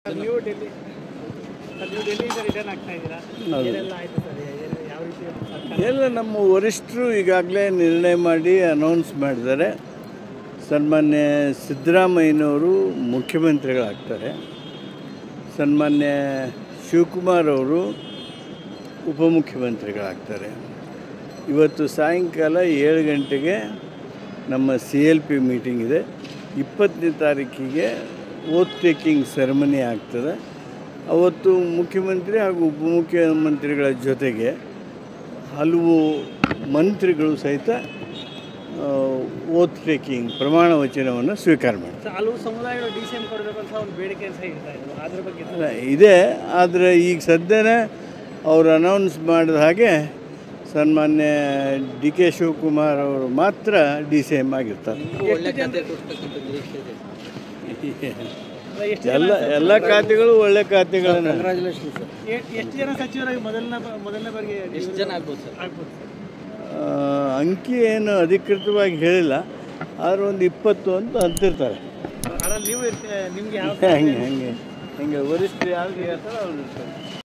ನೀವು ಡೆಲ್ಲಿ ಸರ್ ನೀವು ಡೆಲ್ಲಿಯಿಂದ ರಿಟರ್ನ್ ಆಗ್ತಾ ಇದ್ದೀರಾ ಹೌದು. ಏನೆಲ್ಲ ಆಯ್ತು ಸರ್ ಏನು ಯಾವ ರೀತಿ ಸರ್ಕಾರ ಎಲ್ಲ ನಮ್ಮ ವರಿಷ್ಠರು ಈಗಾಗಲೇ ನಿರ್ಣಯ ಮಾಡಿ ಅನೌನ್ಸ್ ಮಾಡಿದ್ದಾರೆ ಸನ್ಮಾನ್ಯ ಸಿದ್ದರಾಮಯ್ಯನವರು ಮುಖ್ಯಮಂತ್ರಿಗಳಾಗ್ತಾರೆ ಸನ್ಮಾನ್ಯ ಶಿವಕುಮಾರ್ ಅವರು ಉಪಮುಖ್ಯಮಂತ್ರಿಗಳಾಗ್ತಾರೆ ಇವತ್ತು ಸಾಯಂಕಾಲ ಏಳು ಗಂಟೆಗೆ ನಮ್ಮ ಸಿ ಎಲ್ ಪಿ ಮೀಟಿಂಗ್ ಇದೆ ಇಪ್ಪತ್ತನೇ ತಾರೀಕಿಗೆ ಓತ್ ಟೇಕಿಂಗ್ ಸೆರೆಮನಿ ಆಗ್ತದೆ ಅವತ್ತು ಮುಖ್ಯಮಂತ್ರಿ ಹಾಗೂ ಉಪಮುಖ್ಯಮಂತ್ರಿಗಳ ಜೊತೆಗೆ ಹಲವು ಮಂತ್ರಿಗಳು ಸಹಿತ ಓತ್ ಟೇಕಿಂಗ್ ಪ್ರಮಾಣ ವಚನವನ್ನು ಸ್ವೀಕಾರ ಮಾಡ್ತಾರೆ ಸರ್, ಹಲವು ಸಮುದಾಯಗಳು ಡಿ ಸಿ ಎಂ ಕೊಡಬೇಕು ಅಂತ ಒಂದು ಬೇಡಿಕೆ ಸಹ ಇಡ್ತಾ ಇದ್ರು ಅದ್ರ ಬಗ್ಗೆ ಅಲ್ಲ ಇದೆ ಆದರೆ ಈಗ ಸದ್ಯನೇ ಅವರು ಅನೌನ್ಸ್ ಮಾಡಿದ ಹಾಗೆ ಸನ್ಮಾನ್ಯ ಡಿ ಕೆ ಶಿವಕುಮಾರ್ ಅವರು ಮಾತ್ರ ಡಿ ಸಿ ಎಮ್ ಆಗಿರ್ತಾರೆ ಎಷ್ಟು ಜನ ಎಷ್ಟು ಎಲ್ಲ ಎಲ್ಲ ಖಾತೆಗಳು ಒಳ್ಳೆ ಖಾತೆಗಳನ್ನು ಎ- ಎಷ್ಟು ಜನ ಸಚಿವರಾಗಿ ಮೊದಲನೇ ಬ- ಮೊದಲನೇ ಬಾರಿಗೆ ಎಷ್ಟು ಜನ ಆಗ್ಬೋದು ಸರ್ ಆಗ್ಬೋದು ಸರ್ ಆ, ಅಂಕಿ ಏನು ಅಧಿಕೃತವಾಗಿ ಹೇಳಿಲ್ಲ ಆದ್ರೆ ಒಂದು ಇಪ್ಪತ್ತು ಅಂತ ಅಂತಿರ್ತಾರೆ ಅದ್ರಲ್ಲಿ ನೀವು ಇರ್ತೀರ ನಿಮ್ಗೆ ಯಾವ ಹಂಗೆ ಹಂಗೆ ಹಂಗೆ ವರಿಷ್ಠರು ಯಾರು ಹೇಳ್ತಾರೋ ಅವ್ರು ಇರ್ತಾರೆ